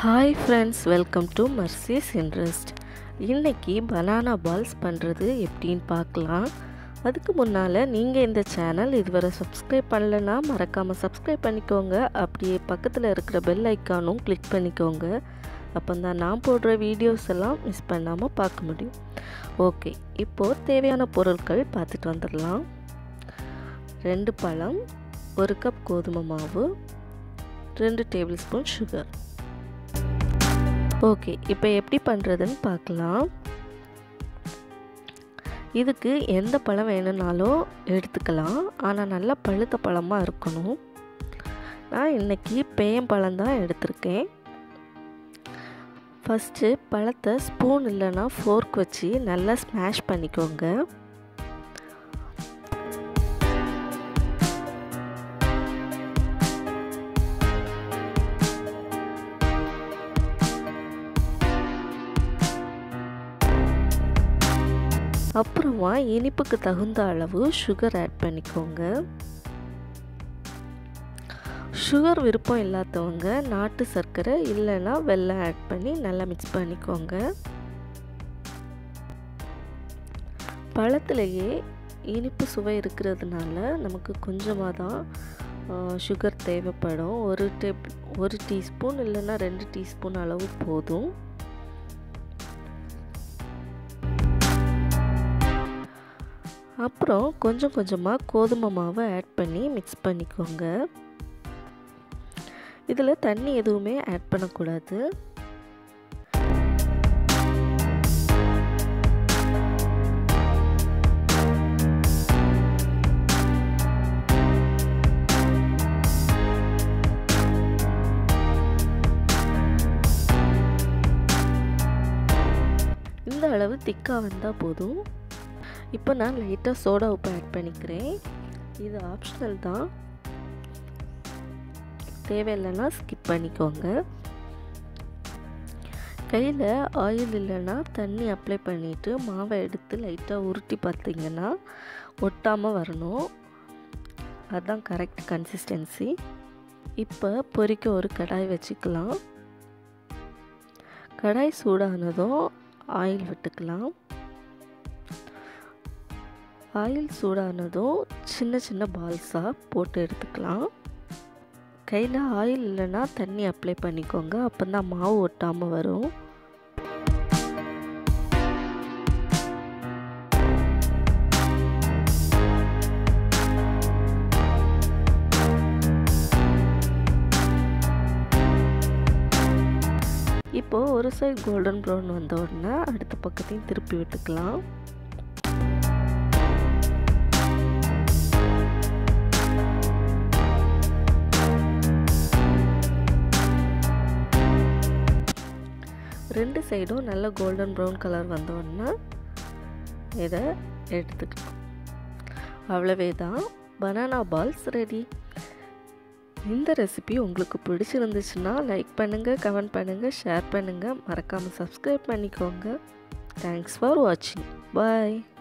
hi friends welcome to மர்சிஸ் interest இன்றைக்கி banana balls பண்ணுறது எப்படின்னு பார்க்கலாம் அதுக்கு முன்னால் நீங்கள் இந்த சேனல் இதுவரை சப்ஸ்கிரைப் பண்ணலைன்னா மறக்காமல் சப்ஸ்கிரைப் பண்ணிக்கோங்க அப்படியே பக்கத்தில் இருக்கிற பெல் ஐக்கானும் கிளிக் பண்ணிக்கோங்க அப்போ தான் நான் போடுற வீடியோஸ் எல்லாம் மிஸ் பண்ணாமல் பார்க்க முடியும் ஓகே இப்போது தேவையான பொருட்கள் பார்த்துட்டு வந்துடலாம் ரெண்டு பழம் ஒரு கப் கோதுமை மாவு ரெண்டு டேபிள் ஸ்பூன் சுகர் ஓகே இப்போ எப்படி பண்ணுறதுன்னு பார்க்கலாம் இதுக்கு எந்த பழம் வேணும்னாலும் எடுத்துக்கலாம் ஆனால் நல்லா பழுத்த பழமாக இருக்கணும் நான் இன்றைக்கி பேயம்பழம் தான் எடுத்திருக்கேன் ஃபஸ்ட்டு பழத்தை ஸ்பூன் இல்லைன்னா ஃபோர்க் வச்சு நல்லா ஸ்மாஷ் பண்ணிக்கோங்க அப்புறமா இனிப்புக்கு தகுந்த அளவு சுகர் ஆட் பண்ணிக்கோங்க சுகர் விருப்பம் இல்லாதவங்க நாட்டு சர்க்கரை இல்லைன்னா வெல்லம் ஆட் பண்ணி நல்லா மிக்ஸ் பண்ணிக்கோங்க பழத்துலேயே இனிப்பு சுவை இருக்கிறதுனால நமக்கு கொஞ்சமாக தான் சுகர் தேவைப்படும் ஒரு டேப் ஒரு டீஸ்பூன் இல்லைன்னா ரெண்டு டீஸ்பூன் அளவு போதும் அப்புறம் கொஞ்சம் கொஞ்சமாக கோதுமை மாவை ஆட் பண்ணி மிக்ஸ் பண்ணிக்கோங்க இதில் தண்ணி எதுவுமே ஆட் பண்ணக்கூடாது இந்த அளவு திக்காக வந்தால் போதும் இப்போ நான் லைட்டாக சோடா உப்பு ஆட் பண்ணிக்கிறேன் இது ஆப்ஷனல் தான் தேவையில்லைன்னா ஸ்கிப் பண்ணிக்கோங்க கையில் ஆயில் இல்லைன்னா தண்ணி அப்ளை பண்ணிவிட்டு மாவை எடுத்து லைட்டாக உருட்டி பார்த்தீங்கன்னா ஒட்டாமல் வரணும் அதுதான் கரெக்ட் கன்சிஸ்டன்சி இப்போ பொரிக்க ஒரு கடாய் வச்சுக்கலாம் கடாய் சூடானதும் ஆயில் விட்டுக்கலாம் ஆயில் சூடானதும் சின்ன சின்ன பால்ஸாக போட்டு எடுத்துக்கலாம் கையில் ஆயில் இல்லைன்னா தண்ணி அப்ளை பண்ணிக்கோங்க அப்போ தான் மாவு ஒட்டாமல் வரும் இப்போது ஒரு சைடு கோல்டன் ப்ரௌன் வந்த உடனே அடுத்த பக்கத்தையும் திருப்பி விட்டுக்கலாம் ரெண்டு சைடும் நல்ல கோல்டன் ப்ரௌன் கலர் வந்தோடனே இதை எடுத்துக்கலாம் அவ்வளவே தான் பனானா பால்ஸ் ரெடி இந்த ரெசிபி உங்களுக்கு பிடிச்சிருந்துச்சுன்னா லைக் பண்ணுங்கள் கமெண்ட் பண்ணுங்கள் ஷேர் பண்ணுங்கள் மறக்காமல் சப்ஸ்கிரைப் பண்ணிக்கோங்க தேங்க்ஸ் ஃபார் வாட்சிங் பாய்